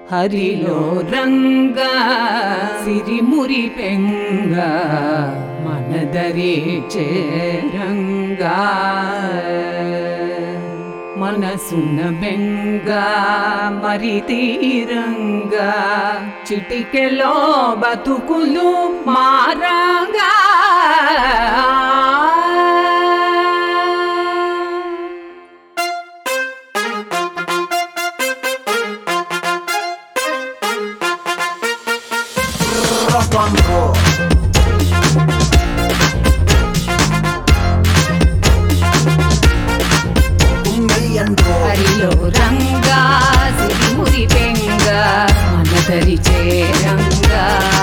హరిలో రంగా సిరిమురి పెంగ మనదరి చేరంగా మనసున బెంగ మరి తీరంగా చిటికెలో బతుకులు మారంగా rock and roll. Million roll. హరిలో రంగా సిరిమురి పెంగ మనదరి చేరంగా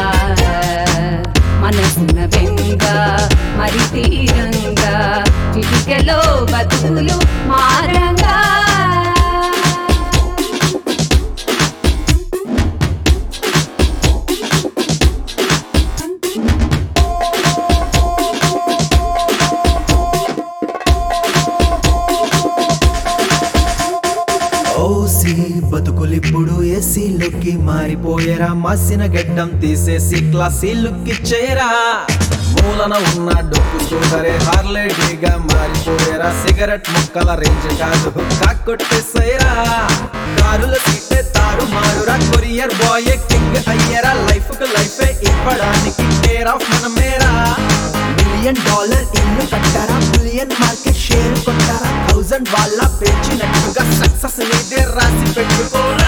మనసున బెంగ మరి తీరంగా చిటికెలో బతుకులు మారంగా ఓసి బతుకులిప్పుడు ఏసీలోకి మారిపోయేరా మాసిన గడ్డం తీసేసి క్లాసీలుకి చేరా మూలన ఉన్న డొక్కు చూడరే హార్లేడీగా మారిపోయేరా సిగరెట్ ముక్కల రేంజ్ కాదు కాకొట్టేసేరా కారుల సీటే తారు మారురా కొరియర్ బాయ్ కింగ్ అయ్యేరా లైఫ్ కు లైఫే ఇవ్వడానికి కేర్ ఆఫ్ మనమేరా మిలియన్ డాలర్ ఇల్లు కట్టారా బిలియన్ మార్కెట్ షేర్ కొట్టారా థౌసండ్ వాళ్ళ పెంచినట్టుగా సక్సెస్ నీదే రాసి పెట్టుకోరా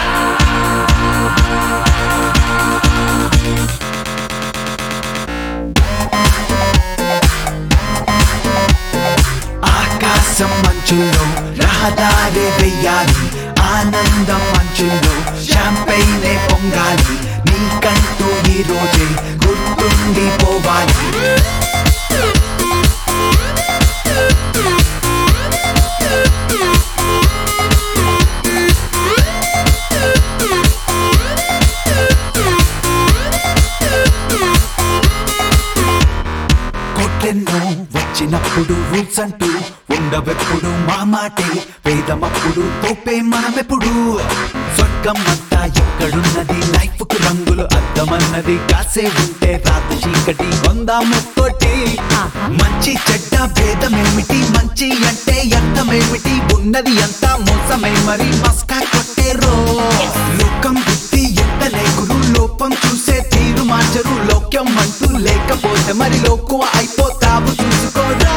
ఆకాశం మంచుల్లో రహదారి వెయ్యాలి ఆనందం మంచుల్లో షాంపైనే పొంగాలి నీకంటూ ఈ రోజే గుర్తుండిపోవాలి కొట్టెన్నో వచ్చినప్పుడు రూల్స్ అంటూ ఉండవెప్పుడు మా మాటే వేదమప్పుడు తోపే మనమెప్పుడు స్వర్గం అంతా ఎక్కడున్నది లైఫ్ కు రంగులు అద్దమన్నది కాసే ఉంటే రాత్రి చీకటి కొందాము తోటి మంచి చెడ్డ భేదమేమిటి మంచి అంటే అర్థమేమిటి ఉన్నది అంతా మోసమే మరి మస్కా కొట్టేరో లోకం బుద్ధి ఎంత లేకురు లోపం చూసే తీరు మార్చరు లోక్యం అంటూ లేకపోతే మరి లోకువ అయిపోతావు చూసుకోరా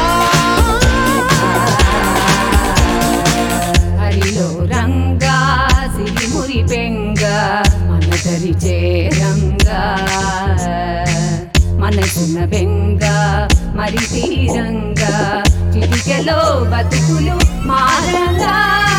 హరిలో రంగా సిరిమురి పెంగ మనదరి చేరంగా మనసున బెంగ మరి తీరంగా చిటికెలో బతుకులు మారంగా